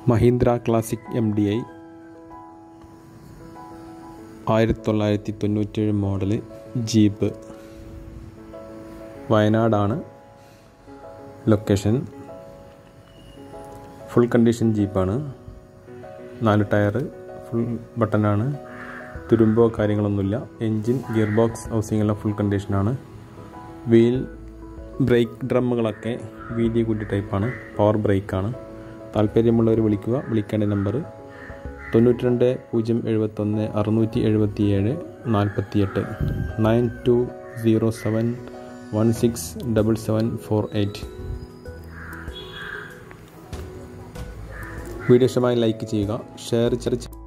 Mahindra classic M D I ആയിരത്തി തൊള്ളായിരത്തി തൊണ്ണൂറ്റേഴ് മോഡല് ജീപ്പ് വയനാടാണ് ലൊക്കേഷൻ ഫുൾ കണ്ടീഷൻ ജീപ്പാണ് നാല് ടയർ ഫുൾ ബട്ടനാണ് തുരുമ്പോ കാര്യങ്ങളൊന്നുമില്ല എൻജിൻ ഗിയർ ബോക്സ് ഹൗസിംഗ് എല്ലാം ഫുൾ കണ്ടീഷനാണ് വീൽ ബ്രേക്ക് ഡ്രമ്മുകളൊക്കെ വീതി കൂടി ടൈപ്പാണ് പവർ ബ്രേക്കാണ് താല്പര്യമുള്ളവർ വിളിക്കുക വിളിക്കേണ്ട നമ്പർ തൊണ്ണൂറ്റി രണ്ട് പൂജ്യം എഴുപത്തൊന്ന് അറുന്നൂറ്റി എഴുപത്തി ഏഴ് നാൽപ്പത്തിയെട്ട് nine two zero seven one six double seven four eight video ഇഷ്ടമായി ലൈക്ക് ചെയ്യുക ഷെയർ ചെയ്ത്